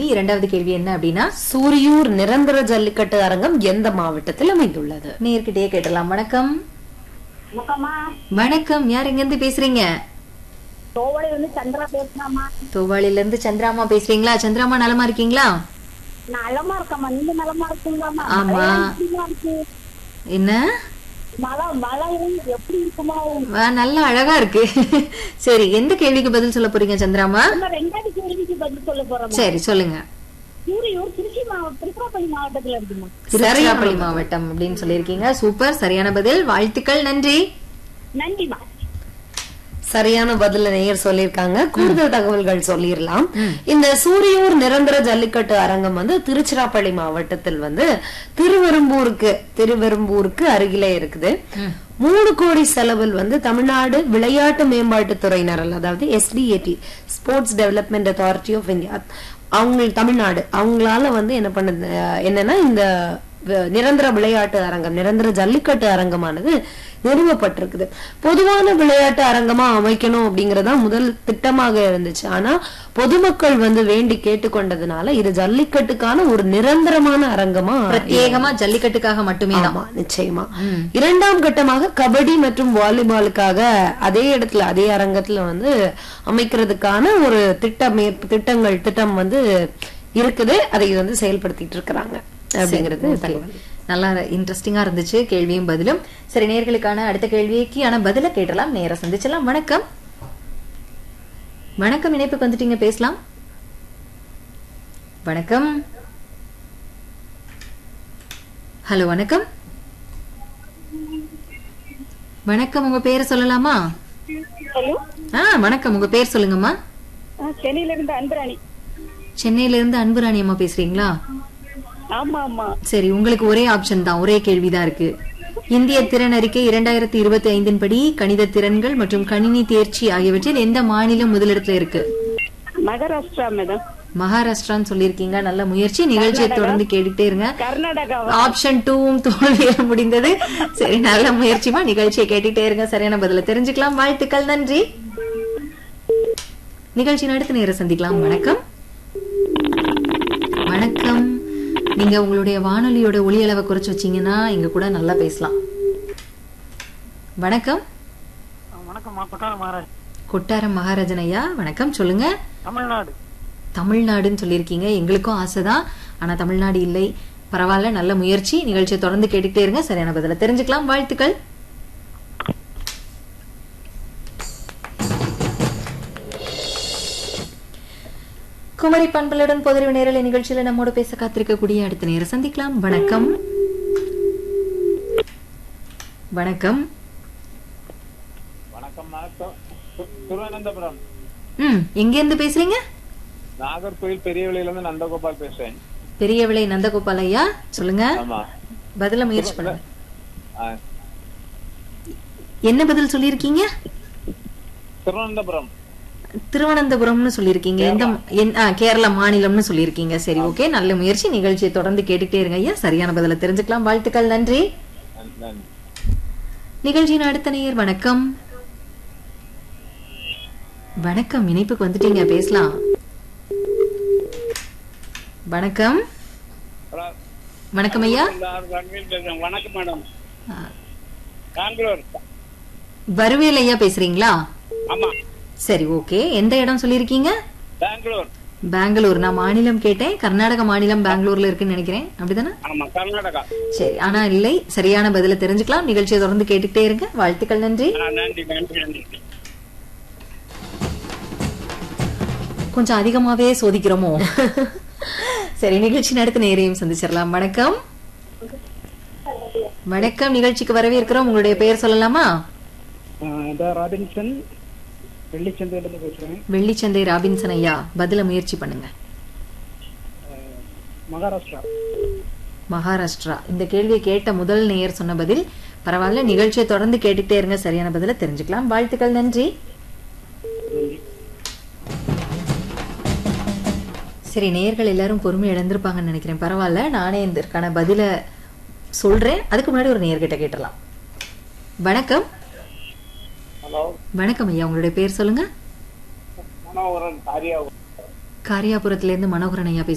இரண்டாவது கேள்வி என்ன அப்படின்னா சூரியூர் நிரந்தர ஜல்லிக்கட்டு அரங்கம் எந்த மாவட்டத்தில் அமைந்துள்ளது நேர்கிட்டயே கேட்டலாம் வணக்கம் முக்கம்மா வணக்கம் யார் எங்க இருந்து பேசுறீங்க தோவளை வந்து சந்திரா பேசுனாமா தோவாளில இருந்து சந்திராமா பேசுறீங்களா சந்திராமா நலமா இருக்கீங்களா நலமா இருக்கம்மா நீங்க நலமா இருக்கீங்களாமா ஆமா. மழை எப்படிம்மா இருக்கு என்ன மழை மழை எப்படி இருக்குமா ஆ, நல்லா அழகா இருக்கு சரி எந்த கேள்விக்கு பதில் சொல்ல போறீங்க சந்திராமா நம்ம ரெண்டாவது கேள்விக்கு பதில் சொல்ல போறோம் சரி சொல்லுங்க சூரியூர் திருச்சி மாவட்டம் திருச்சிராப்பள்ளி மாவட்டத்துல இருக்குமா திருச்சிராப்பள்ளி மாவட்டம் அப்படின்னு சொல்லியிருக்கீங்க சூப்பர் சரியான பதில் வாழ்த்துக்கள் நன்றி நன்றிமா சரியான பதில நேயர் சொல்லியிருக்காங்க கூடுதல் தகவல்கள் சொல்லிடலாம் இந்த சூரியூர் நிரந்தர ஜல்லிக்கட்டு அரங்கம் வந்து திருச்சிராப்பள்ளி மாவட்டத்தில் வந்து திருவெரும்பூருக்கு திருவெரும்பூருக்கு அருகிலே இருக்குது மூணு கோடி செலவில் வந்து தமிழ்நாடு விளையாட்டு மேம்பாட்டுத்துறையினர் அதாவது SDAT sports development authority of India அவங்க தமிழ்நாடு அவங்களால வந்து என்ன பண்ணது அஹ், என்னன்னா இந்த வ- நிரந்தர விளையாட்டு அரங்கம் நிரந்தர ஜல்லிக்கட்டு அரங்கமானது நிறுவப்பட்டிருக்குது பொதுவான விளையாட்டு அரங்கமா அமைக்கணும் அப்படிங்கறதா முதல் திட்டமாக இருந்துச்சு ஆனா பொதுமக்கள் வந்து வேண்டி கேட்டுக்கொண்டதுனால இது ஜல்லிக்கட்டுக்கான ஒரு நிரந்தரமான அரங்கமா பிரத்யேகமா ஜல்லிக்கட்டுக்காக மட்டுமே தான் ஆமா நிச்சயமா இரண்டாம் கட்டமாக கபடி மற்றும் வாலிபாலுக்காக அதே இடத்துல அதே அரங்கத்துல வந்து அமைக்கிறதுக்கான ஒரு திட்டம் திட்டங்கள் திட்டம் வந்து இருக்குது அதை வந்து செயல்படுத்திட்டு இருக்கிறாங்க அப்படிங்கிறது தகவல் நல்லா இன்ட்ரெஸ்டிங்கா இருந்துச்சு கேள்வியும் பதிலும் சரி நேர்களுக்கான அடுத்த கேள்விக்கு ஆனா பதில கேட்டலாம் நேரா சந்திச்சலாம் வணக்கம் வணக்கம் இணைப்புக்கு வந்துட்டீங்க பேசலாம் வணக்கம் ஹலோ வணக்கம் வணக்கம் உங்க பேரை சொல்லலாமா ஹலோ ஆ வணக்கம் உங்க பேர் சொல்லுங்கம்மா சென்னையில இருந்து அன்பராணி சென்னையில இருந்து அன்புராணி அம்மா பேசுறீங்களா ஆமா ஆமா சரி உங்களுக்கு ஒரே ஆப்ஷன் தான் ஒரே கேள்விதான் இருக்கு இந்திய திறன் அறிக்கை இரண்டாயிரத்தி இருபத்தி ஐந்தின் படி கணித திறன்கள் மற்றும் கணினி தேர்ச்சி ஆகியவற்றில் எந்த மாநிலம் முதலிடத்துல இருக்கு மகாராஷ்டிரா மேடம் மகாராஷ்டிரான்னு சொல்லியிருக்கீங்க நல்ல முயற்சி நிகழ்ச்சியை தொடர்ந்து கேட்டுட்டே இருங்க கர்நாடகா ஆப்ஷன் டூவும் தோல்வியில முடிந்தது சரி நல்ல முயற்சிமா நிகழ்ச்சியை கேட்டுட்டே இருங்க சரியான பதில தெரிஞ்சுக்கலாம் வாழ்த்துக்கள் நன்றி நிகழ்ச்சியின் அடுத்த நேரம் சந்திக்கலாம் வணக்கம் வணக்கம் நீங்க உங்களுடைய வானொலியோட ஒலி அளவை குறைச்சு வச்சீங்கன்னா எங்க கூட நல்லா பேசலாம் வணக்கம் வணக்கம்மா கொட்டார மகாராஜ் கொட்டாரம் மகாராஜன் ஐயா வணக்கம் சொல்லுங்க தமிழ்நாடு தமிழ்நாடுன்னு சொல்லியிருக்கீங்க எங்களுக்கும் ஆசைதான் ஆனா தமிழ்நாடு இல்லை பரவாயில்ல நல்ல முயற்சி நிகழ்ச்சியை தொடர்ந்து கேட்டுக்கிட்டே இருங்க சரியான பதில தெரிஞ்சுக்கலாம் வாழ்த்துக்கள் குமரி பண்பலுடன் பொதுறிவு நேரலை நிகழ்ச்சியில நம்மோட பேச காத்திருக்கக்கூடிய அடுத்த நேரம் சந்திக்கலாம் வணக்கம் வணக்கம் வணக்கம் திருவனந்தபுரம் ம் எங்க இருந்து பேசுறீங்க நாகர்கோயில் பெரியவளையில இருந்து நந்தகோபால் பேசுறேன் பெரிய விலை நந்தகோபால் ஐயா சொல்லுங்க ஆமா பதில முயற்சி பண்ணுங்க ஆ, என்ன பதில் சொல்லியிருக்கீங்க திருவனந்தபுரம் திருவனந்தபுரம்னு சொல்லியிருக்கீங்க எந்த என்- ஆ, கேரளா மாநிலம்னு சொல்லியிருக்கீங்க சரி ஓகே நல்ல முயற்சி நிகழ்ச்சியை தொடர்ந்து கேட்டுக்கிட்டே இருங்க ஐயா சரியான பதில தெரிஞ்சுக்கலாம் வாழ்த்துக்கள் நன்றி நன்- நன்றி நிகழ்ச்சியின் அடுத்த நேயர் வணக்கம் வணக்கம் இணைப்புக்கு வந்துட்டீங்க பேசலாம் வணக்கம் வணக்கம் ஐயா வணக்கம் மேடம் பெங்களூர் வருவேல் ஐயா பேசுறீங்களா ஆமா சரி ஓகே எந்த இடம் சொல்லியிருக்கீங்க பெங்களூர் பெங்களூர் நான் மாநிலம் கேட்டேன் கர்நாடக மாநிலம் பெங்களூர்ல இருக்குன்னு நினைக்கிறேன் அப்படிதானே ஆமா கர்நாடகா சரி ஆனா இல்லை சரியான பதில தெரிஞ்சுக்கலாம் நிகழ்ச்சியை தொடர்ந்து கேட்டுக்கிட்டே இருங்க வாழ்த்துக்கள் நன்றி ஆ, நன்றி நன்றி நன்றி கொஞ்சம் அதிகமாவே சோதிக்கிறோமோ சரி நிகழ்ச்சி நடத்த நேரையும் சந்திச்சிடலாம் வணக்கம் வணக்கம் நிகழ்ச்சிக்கு வரவேற்கிறோம் உங்களுடைய பெயர் சொல்லலாமா ராபின்சன் வெள்ளிச்சந்தையிலிருந்து பேசுறேன் வெள்ளிச்சந்தை ராபின்சன் ஐயா பதில முயற்சி பண்ணுங்க மகாராஷ்டிரா மகாராஷ்டிரா இந்த கேள்வியை கேட்ட முதல் நேயர் சொன்ன பதில் பரவாயில்ல நிகழ்ச்சியை தொடர்ந்து கேட்டுக்கிட்டே இருங்க சரியான பதில தெரிஞ்சுக்கலாம் வாழ்த்துக்கள் நன்றி சரி நேயர்கள் எல்லாரும் பொறுமை இழந்திருப்பாங்கன்னு நினைக்கிறேன் பரவாயில்ல நானே இதற்கான பதில சொல்றேன் அதுக்கு முன்னாடி ஒரு நேயர்கிட்ட கேட்டலாம் வணக்கம் ஹலோ வணக்கம் ஐயா உங்களுடைய பேர் சொல்லுங்க மனோகரன் காரியா காரியாபுரத்துல இருந்து மனோகரன் ஐயா